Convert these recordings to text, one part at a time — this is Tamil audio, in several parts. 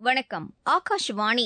வணக்கம் ஆகாஷவாணி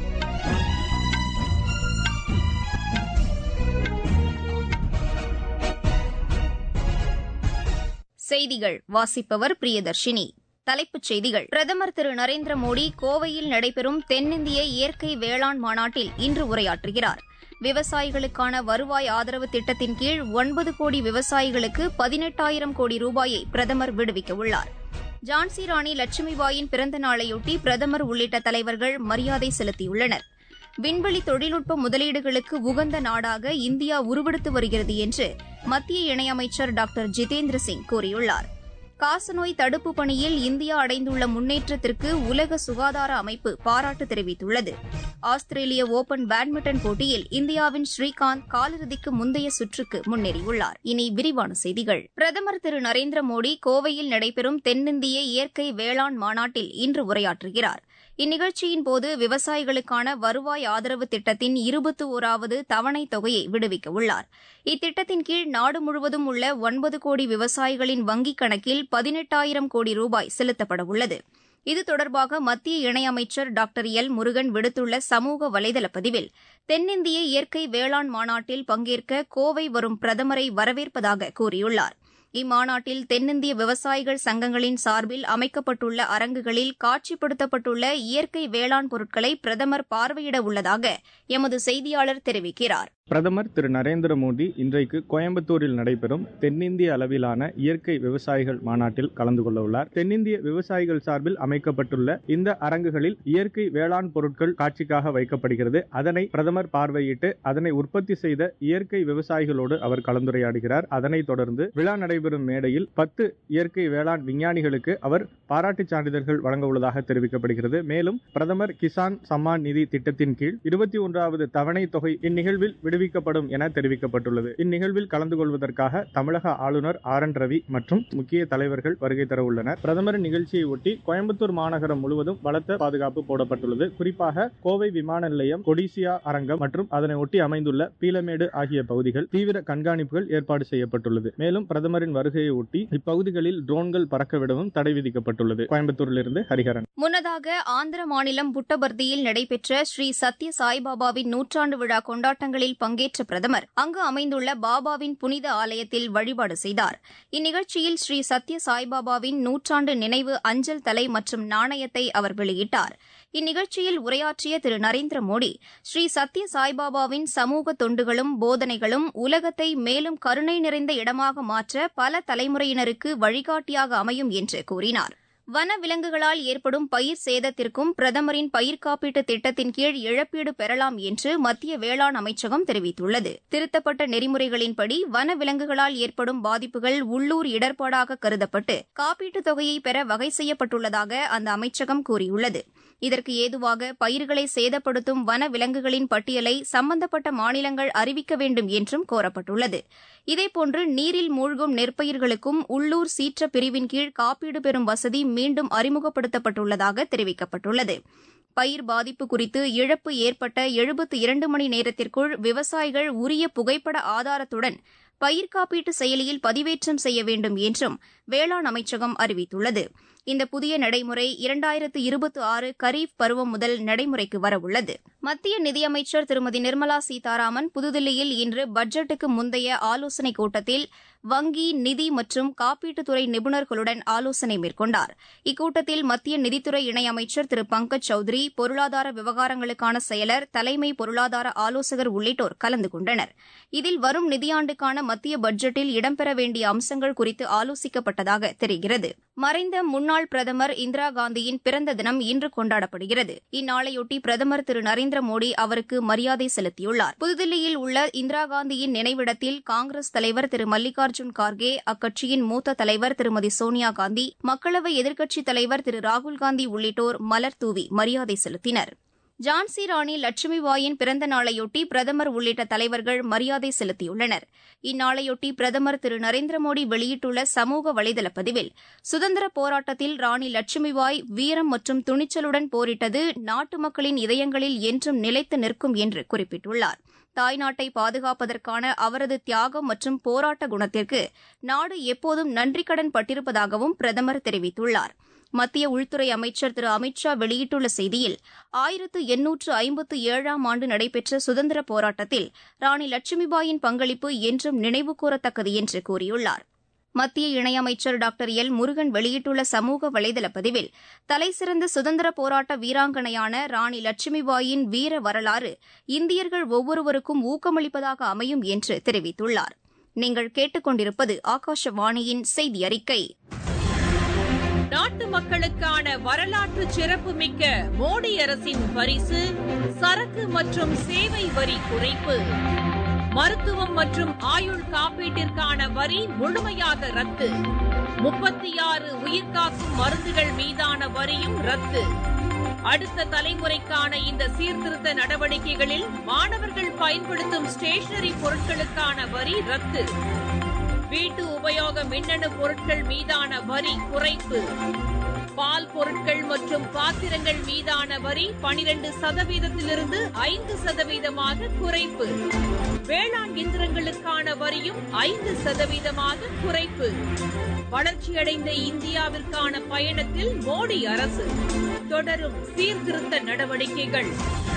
செய்திகள் வாசிப்பவர் பிரியதர்ஷினி தலைப்புச் செய்திகள் பிரதமர் திரு நரேந்திர மோடி கோவையில் நடைபெறும் தென்னிந்திய இயற்கை வேளாண் மாநாட்டில் இன்று உரையாற்றுகிறார் விவசாயிகளுக்கான வருவாய் ஆதரவு திட்டத்தின் கீழ் ஒன்பது கோடி விவசாயிகளுக்கு பதினெட்டாயிரம் கோடி ரூபாயை பிரதமர் விடுவிக்கவுள்ளார் ஜான்சி ராணி லட்சுமிபாயின் பிறந்த நாளையொட்டி பிரதமர் உள்ளிட்ட தலைவர்கள் மரியாதை செலுத்தியுள்ளனர் விண்வெளி தொழில்நுட்ப முதலீடுகளுக்கு உகந்த நாடாக இந்தியா உருவெடுத்து வருகிறது என்று மத்திய இணையமைச்சர் டாக்டர் ஜிதேந்திர சிங் கூறியுள்ளார் காசநோய் தடுப்பு பணியில் இந்தியா அடைந்துள்ள முன்னேற்றத்திற்கு உலக சுகாதார அமைப்பு பாராட்டு தெரிவித்துள்ளது ஆஸ்திரேலிய ஓபன் பேட்மிண்டன் போட்டியில் இந்தியாவின் ஸ்ரீகாந்த் காலிறுதிக்கு முந்தைய சுற்றுக்கு முன்னேறியுள்ளார் இனி விரிவான செய்திகள் பிரதமர் திரு நரேந்திர மோடி கோவையில் நடைபெறும் தென்னிந்திய இயற்கை வேளாண் மாநாட்டில் இன்று உரையாற்றுகிறார் இந்நிகழ்ச்சியின் போது விவசாயிகளுக்கான வருவாய் ஆதரவு திட்டத்தின் இருபத்தி ஓராவது தவணைத் தொகையை விடுவிக்க உள்ளார் இத்திட்டத்தின் கீழ் நாடு முழுவதும் உள்ள ஒன்பது கோடி விவசாயிகளின் வங்கிக் கணக்கில் பதினெட்டாயிரம் கோடி ரூபாய் செலுத்தப்பட உள்ளது இது தொடர்பாக மத்திய இணையமைச்சர் டாக்டர் எல் முருகன் விடுத்துள்ள சமூக வலைதள பதிவில் தென்னிந்திய இயற்கை வேளாண் மாநாட்டில் பங்கேற்க கோவை வரும் பிரதமரை வரவேற்பதாக கூறியுள்ளார் இம்மாநாட்டில் தென்னிந்திய விவசாயிகள் சங்கங்களின் சார்பில் அமைக்கப்பட்டுள்ள அரங்குகளில் காட்சிப்படுத்தப்பட்டுள்ள இயற்கை வேளாண் பொருட்களை பிரதமர் பார்வையிட உள்ளதாக எமது செய்தியாளர் தெரிவிக்கிறார் பிரதமர் திரு நரேந்திர மோடி இன்றைக்கு கோயம்புத்தூரில் நடைபெறும் தென்னிந்திய அளவிலான இயற்கை விவசாயிகள் மாநாட்டில் கலந்து கொள்ள உள்ளார் தென்னிந்திய விவசாயிகள் சார்பில் அமைக்கப்பட்டுள்ள இந்த அரங்குகளில் இயற்கை வேளாண் பொருட்கள் காட்சிக்காக வைக்கப்படுகிறது அதனை பிரதமர் பார்வையிட்டு அதனை உற்பத்தி செய்த இயற்கை விவசாயிகளோடு அவர் கலந்துரையாடுகிறார் அதனைத் தொடர்ந்து விழா நடைபெறும் மேடையில் பத்து இயற்கை வேளாண் விஞ்ஞானிகளுக்கு அவர் பாராட்டுச் சான்றிதழ்கள் வழங்க உள்ளதாக தெரிவிக்கப்படுகிறது மேலும் பிரதமர் கிசான் சம்மான் நிதி திட்டத்தின் கீழ் இருபத்தி ஒன்றாவது தவணை தொகை இந்நிகழ்வில் விடுவிக்கப்படும் என தெரிவிக்கப்பட்டுள்ளது இந்நிகழ்வில் கலந்து கொள்வதற்காக தமிழக ஆளுநர் ஆர் என் ரவி மற்றும் முக்கிய தலைவர்கள் வருகை தர உள்ளனர் பிரதமரின் நிகழ்ச்சியை ஒட்டி கோயம்புத்தூர் மாநகரம் முழுவதும் பலத்த பாதுகாப்பு போடப்பட்டுள்ளது குறிப்பாக கோவை விமான நிலையம் கொடிசியா அரங்கம் மற்றும் அதனை ஒட்டி அமைந்துள்ள பீலமேடு ஆகிய பகுதிகள் தீவிர கண்காணிப்புகள் ஏற்பாடு செய்யப்பட்டுள்ளது மேலும் பிரதமரின் வருகையை ஒட்டி இப்பகுதிகளில் ட்ரோன்கள் பறக்க விடவும் தடை விதிக்கப்பட்டுள்ளது கோயம்புத்தூரிலிருந்து ஹரிஹரன் முன்னதாக ஆந்திர மாநிலம் புட்டபர்த்தியில் நடைபெற்ற ஸ்ரீ சத்ய சாய்பாபாவின் நூற்றாண்டு விழா கொண்டாட்டங்களில் பங்கேற்ற பிரதமர் அங்கு அமைந்துள்ள பாபாவின் புனித ஆலயத்தில் வழிபாடு செய்தார் இந்நிகழ்ச்சியில் ஸ்ரீ சத்ய சாய்பாபாவின் நூற்றாண்டு நினைவு அஞ்சல் தலை மற்றும் நாணயத்தை அவர் வெளியிட்டார் இந்நிகழ்ச்சியில் உரையாற்றிய திரு நரேந்திர மோடி ஸ்ரீ சத்ய சாய்பாபாவின் சமூக தொண்டுகளும் போதனைகளும் உலகத்தை மேலும் கருணை நிறைந்த இடமாக மாற்ற பல தலைமுறையினருக்கு வழிகாட்டியாக அமையும் என்று கூறினார் வன விலங்குகளால் ஏற்படும் பயிர் சேதத்திற்கும் பிரதமரின் பயிர் காப்பீட்டு திட்டத்தின் கீழ் இழப்பீடு பெறலாம் என்று மத்திய வேளாண் அமைச்சகம் தெரிவித்துள்ளது திருத்தப்பட்ட நெறிமுறைகளின்படி வன விலங்குகளால் ஏற்படும் பாதிப்புகள் உள்ளூர் இடர்பாடாக கருதப்பட்டு காப்பீட்டுத் தொகையை பெற வகை செய்யப்பட்டுள்ளதாக அந்த அமைச்சகம் கூறியுள்ளது இதற்கு ஏதுவாக பயிர்களை சேதப்படுத்தும் வன விலங்குகளின் பட்டியலை சம்பந்தப்பட்ட மாநிலங்கள் அறிவிக்க வேண்டும் என்றும் கோரப்பட்டுள்ளது இதேபோன்று நீரில் மூழ்கும் நெற்பயிர்களுக்கும் உள்ளூர் சீற்ற பிரிவின் கீழ் காப்பீடு பெறும் வசதி மீண்டும் அறிமுகப்படுத்தப்பட்டுள்ளதாக தெரிவிக்கப்பட்டுள்ளது பயிர் பாதிப்பு குறித்து இழப்பு ஏற்பட்ட எழுபத்து இரண்டு மணி நேரத்திற்குள் விவசாயிகள் உரிய புகைப்பட ஆதாரத்துடன் பயிர் காப்பீட்டு செயலியில் பதிவேற்றம் செய்ய வேண்டும் என்றும் வேளாண் அமைச்சகம் அறிவித்துள்ளது இந்த புதிய நடைமுறை இரண்டாயிரத்து இருபத்தி ஆறு கரீப் பருவம் முதல் நடைமுறைக்கு வரவுள்ளது மத்திய நிதியமைச்சர் திருமதி நிர்மலா சீதாராமன் புதுதில்லியில் இன்று பட்ஜெட்டுக்கு முந்தைய ஆலோசனைக் கூட்டத்தில் வங்கி நிதி மற்றும் காப்பீட்டுத்துறை நிபுணர்களுடன் ஆலோசனை மேற்கொண்டார் இக்கூட்டத்தில் மத்திய நிதித்துறை இணையமைச்சர் திரு பங்கஜ் சௌத்ரி பொருளாதார விவகாரங்களுக்கான செயலர் தலைமை பொருளாதார ஆலோசகர் உள்ளிட்டோர் கலந்து கொண்டனர் இதில் வரும் நிதியாண்டுக்கான மத்திய பட்ஜெட்டில் இடம்பெற வேண்டிய அம்சங்கள் குறித்து ஆலோசிக்கப்பட்டதாக தெரிகிறது மறைந்த முன்னாள் பிரதமர் இந்திரா காந்தியின் பிறந்த தினம் இன்று கொண்டாடப்படுகிறது இந்நாளையொட்டி பிரதமர் திரு நரேந்திர மோடி அவருக்கு மரியாதை செலுத்தியுள்ளார் புதுதில்லியில் உள்ள இந்திரா காந்தியின் நினைவிடத்தில் காங்கிரஸ் தலைவர் திரு மல்லிகார்ஜுன் கார்கே அக்கட்சியின் மூத்த தலைவர் திருமதி சோனியா காந்தி மக்களவை எதிர்க்கட்சித் தலைவர் திரு ராகுல்காந்தி உள்ளிட்டோர் மலர் தூவி மரியாதை செலுத்தினர் ஜான்சி ராணி லட்சுமிபாயின் பிறந்த நாளையொட்டி பிரதமர் உள்ளிட்ட தலைவர்கள் மரியாதை செலுத்தியுள்ளனர் இந்நாளையொட்டி பிரதமர் திரு நரேந்திர மோடி வெளியிட்டுள்ள சமூக வலைதள பதிவில் சுதந்திர போராட்டத்தில் ராணி லட்சுமிபாய் வீரம் மற்றும் துணிச்சலுடன் போரிட்டது நாட்டு மக்களின் இதயங்களில் என்றும் நிலைத்து நிற்கும் என்று குறிப்பிட்டுள்ளார் தாய்நாட்டை பாதுகாப்பதற்கான அவரது தியாகம் மற்றும் போராட்ட குணத்திற்கு நாடு எப்போதும் நன்றிக்கடன் பட்டிருப்பதாகவும் பிரதமர் தெரிவித்துள்ளார் மத்திய உள்துறை அமைச்சர் திரு அமித் ஷா வெளியிட்டுள்ள செய்தியில் ஆயிரத்து எண்ணூற்று ஐம்பத்து ஏழாம் ஆண்டு நடைபெற்ற சுதந்திர போராட்டத்தில் ராணி லட்சுமிபாயின் பங்களிப்பு என்றும் நினைவுகூரத்தக்கது என்று கூறியுள்ளார் மத்திய இணையமைச்சர் டாக்டர் எல் முருகன் வெளியிட்டுள்ள சமூக வலைதள பதிவில் தலைசிறந்த சுதந்திர போராட்ட வீராங்கனையான ராணி லட்சுமிபாயின் வீர வரலாறு இந்தியர்கள் ஒவ்வொருவருக்கும் ஊக்கமளிப்பதாக அமையும் என்று தெரிவித்துள்ளார் நீங்கள் கேட்டுக்கொண்டிருப்பது ஆகாஷவாணியின் செய்தி அறிக்கை நாட்டு மக்களுக்கான வரலாற்று சிறப்புமிக்க மோடி அரசின் பரிசு சரக்கு மற்றும் சேவை வரி குறைப்பு மருத்துவம் மற்றும் ஆயுள் காப்பீட்டிற்கான வரி முழுமையாக ரத்து முப்பத்தி ஆறு உயிர்காக்கும் மருந்துகள் மீதான வரியும் ரத்து அடுத்த தலைமுறைக்கான இந்த சீர்திருத்த நடவடிக்கைகளில் மாணவர்கள் பயன்படுத்தும் ஸ்டேஷனரி பொருட்களுக்கான வரி ரத்து வீட்டு உபயோக மின்னணு பொருட்கள் மீதான வரி குறைப்பு பால் பொருட்கள் மற்றும் பாத்திரங்கள் மீதான வரி பனிரெண்டு சதவீதத்திலிருந்து ஐந்து சதவீதமாக குறைப்பு வேளாண் இயந்திரங்களுக்கான வரியும் ஐந்து சதவீதமாக குறைப்பு வளர்ச்சியடைந்த இந்தியாவிற்கான பயணத்தில் மோடி அரசு தொடரும் சீர்திருத்த நடவடிக்கைகள்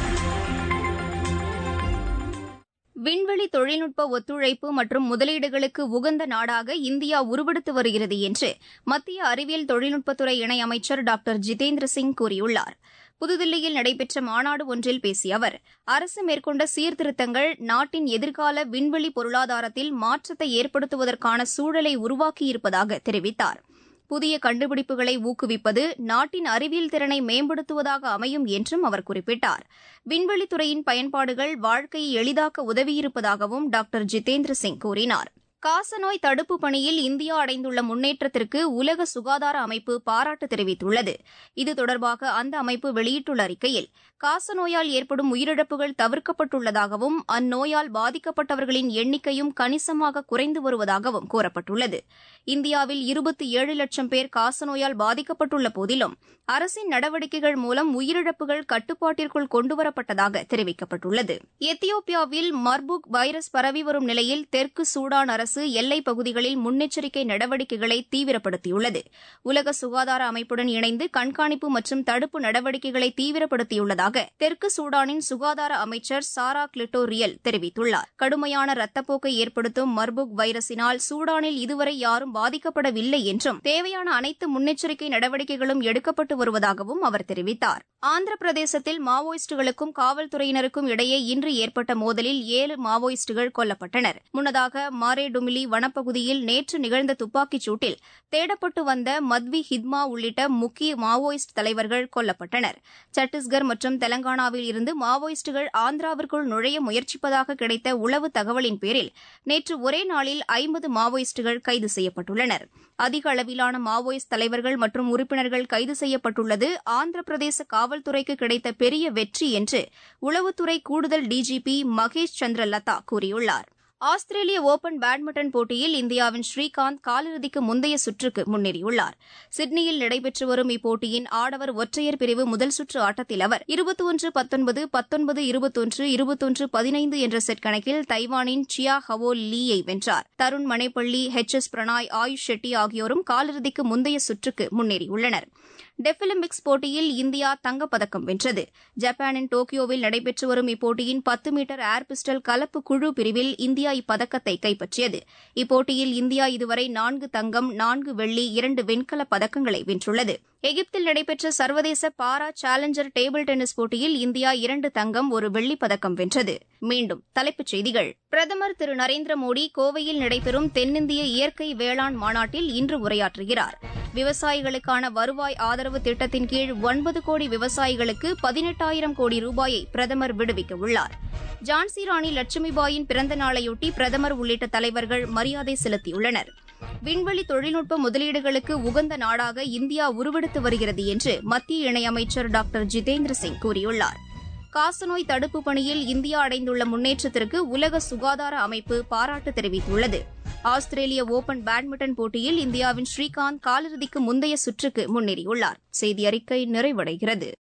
விண்வெளி தொழில்நுட்ப ஒத்துழைப்பு மற்றும் முதலீடுகளுக்கு உகந்த நாடாக இந்தியா உருவெடுத்து வருகிறது என்று மத்திய அறிவியல் தொழில்நுட்பத்துறை இணையமைச்சர் டாக்டர் ஜிதேந்திர சிங் கூறியுள்ளார் புதுதில்லியில் நடைபெற்ற மாநாடு ஒன்றில் பேசிய அவர் அரசு மேற்கொண்ட சீர்திருத்தங்கள் நாட்டின் எதிர்கால விண்வெளி பொருளாதாரத்தில் மாற்றத்தை ஏற்படுத்துவதற்கான சூழலை உருவாக்கியிருப்பதாக தெரிவித்தார் புதிய கண்டுபிடிப்புகளை ஊக்குவிப்பது நாட்டின் அறிவியல் திறனை மேம்படுத்துவதாக அமையும் என்றும் அவர் குறிப்பிட்டார் விண்வெளித்துறையின் பயன்பாடுகள் வாழ்க்கையை எளிதாக்க உதவியிருப்பதாகவும் டாக்டர் ஜிதேந்திர சிங் கூறினார் காசநோய் தடுப்பு பணியில் இந்தியா அடைந்துள்ள முன்னேற்றத்திற்கு உலக சுகாதார அமைப்பு பாராட்டு தெரிவித்துள்ளது இது தொடர்பாக அந்த அமைப்பு வெளியிட்டுள்ள அறிக்கையில் காசநோயால் ஏற்படும் உயிரிழப்புகள் தவிர்க்கப்பட்டுள்ளதாகவும் அந்நோயால் பாதிக்கப்பட்டவர்களின் எண்ணிக்கையும் கணிசமாக குறைந்து வருவதாகவும் கூறப்பட்டுள்ளது இந்தியாவில் இருபத்தி ஏழு லட்சம் பேர் காசநோயால் பாதிக்கப்பட்டுள்ள போதிலும் அரசின் நடவடிக்கைகள் மூலம் உயிரிழப்புகள் கட்டுப்பாட்டிற்குள் கொண்டுவரப்பட்டதாக தெரிவிக்கப்பட்டுள்ளது எத்தியோப்பியாவில் மர்புக் வைரஸ் பரவி வரும் நிலையில் தெற்கு சூடான் அரசு எல்லைப் பகுதிகளில் முன்னெச்சரிக்கை நடவடிக்கைகளை தீவிரப்படுத்தியுள்ளது உலக சுகாதார அமைப்புடன் இணைந்து கண்காணிப்பு மற்றும் தடுப்பு நடவடிக்கைகளை தீவிரப்படுத்தியுள்ளதாக தெற்கு சூடானின் சுகாதார அமைச்சர் சாரா கிளிட்டோ ரியல் தெரிவித்துள்ளார் கடுமையான ரத்தப்போக்கை ஏற்படுத்தும் மர்புக் வைரஸினால் சூடானில் இதுவரை யாரும் பாதிக்கப்படவில்லை என்றும் தேவையான அனைத்து முன்னெச்சரிக்கை நடவடிக்கைகளும் எடுக்கப்பட்டு வருவதாகவும் அவர் தெரிவித்தார் ஆந்திர பிரதேசத்தில் மாவோயிஸ்டுகளுக்கும் காவல்துறையினருக்கும் இடையே இன்று ஏற்பட்ட மோதலில் ஏழு மாவோயிஸ்டுகள் கொல்லப்பட்டனர் முன்னதாக மாரேடுமிலி வனப்பகுதியில் நேற்று நிகழ்ந்த துப்பாக்கிச் சூட்டில் தேடப்பட்டு வந்த மத்வி ஹித்மா உள்ளிட்ட முக்கிய மாவோயிஸ்ட் தலைவர்கள் கொல்லப்பட்டனர் சத்தீஸ்கர் மற்றும் தெலங்கானாவில் இருந்து மாவோயிஸ்டுகள் ஆந்திராவிற்குள் நுழைய முயற்சிப்பதாக கிடைத்த உளவு தகவலின் பேரில் நேற்று ஒரே நாளில் ஐம்பது மாவோயிஸ்டுகள் கைது செய்யப்பட்டுள்ளனர் அதிக அளவிலான மாவோயிஸ்ட் தலைவர்கள் மற்றும் உறுப்பினர்கள் கைது செய்யப்பட்டுள்ளது ஆந்திர பிரதேச காவல்துறைக்கு கிடைத்த பெரிய வெற்றி என்று உளவுத்துறை கூடுதல் டிஜிபி மகேஷ் சந்திர லதா கூறியுள்ளார் ஆஸ்திரேலிய ஓபன் பேட்மிண்டன் போட்டியில் இந்தியாவின் ஸ்ரீகாந்த் காலிறுதிக்கு முந்தைய சுற்றுக்கு முன்னேறியுள்ளார் சிட்னியில் நடைபெற்று வரும் இப்போட்டியின் ஆடவர் ஒற்றையர் பிரிவு முதல் சுற்று ஆட்டத்தில் அவர் இருபத்தி ஒன்று பத்தொன்பது பத்தொன்பது இருபத்தொன்று இருபத்தொன்று பதினைந்து என்ற செட் கணக்கில் தைவானின் சியா ஹவோ லீயை வென்றார் தருண் மணேப்பள்ளி ஹெச் எஸ் பிரணாய் ஆயுஷ் ஷெட்டி ஆகியோரும் காலிறுதிக்கு முந்தைய சுற்றுக்கு முன்னேறியுள்ளனர் டெஃபிலிம்பிக்ஸ் போட்டியில் இந்தியா தங்கப்பதக்கம் வென்றது ஜப்பானின் டோக்கியோவில் நடைபெற்று வரும் இப்போட்டியின் பத்து மீட்டர் ஏர் பிஸ்டல் கலப்பு குழு பிரிவில் இந்தியா இப்பதக்கத்தை கைப்பற்றியது இப்போட்டியில் இந்தியா இதுவரை நான்கு தங்கம் நான்கு வெள்ளி இரண்டு வெண்கலப் பதக்கங்களை வென்றுள்ளது எகிப்தில் நடைபெற்ற சர்வதேச பாரா சேலஞ்சர் டேபிள் டென்னிஸ் போட்டியில் இந்தியா இரண்டு தங்கம் ஒரு வெள்ளிப் பதக்கம் வென்றது மீண்டும் தலைப்புச் செய்திகள் பிரதமர் திரு நரேந்திர மோடி கோவையில் நடைபெறும் தென்னிந்திய இயற்கை வேளாண் மாநாட்டில் இன்று உரையாற்றுகிறார் விவசாயிகளுக்கான வருவாய் ஆதரவு திட்டத்தின் கீழ் ஒன்பது கோடி விவசாயிகளுக்கு பதினெட்டாயிரம் கோடி ரூபாயை பிரதமர் விடுவிக்க உள்ளார் ஜான்சி ராணி லட்சுமிபாயின் பிறந்த நாளையொட்டி பிரதமர் உள்ளிட்ட தலைவர்கள் மரியாதை செலுத்தியுள்ளனர் விண்வெளி தொழில்நுட்ப முதலீடுகளுக்கு உகந்த நாடாக இந்தியா உருவெடுத்து வருகிறது என்று மத்திய இணையமைச்சர் டாக்டர் ஜிதேந்திர சிங் கூறியுள்ளார் காசநோய் தடுப்பு பணியில் இந்தியா அடைந்துள்ள முன்னேற்றத்திற்கு உலக சுகாதார அமைப்பு பாராட்டு தெரிவித்துள்ளது ஆஸ்திரேலிய ஓபன் பேட்மிண்டன் போட்டியில் இந்தியாவின் ஸ்ரீகாந்த் காலிறுதிக்கு முந்தைய சுற்றுக்கு முன்னேறியுள்ளார் செய்தி அறிக்கை நிறைவடைகிறது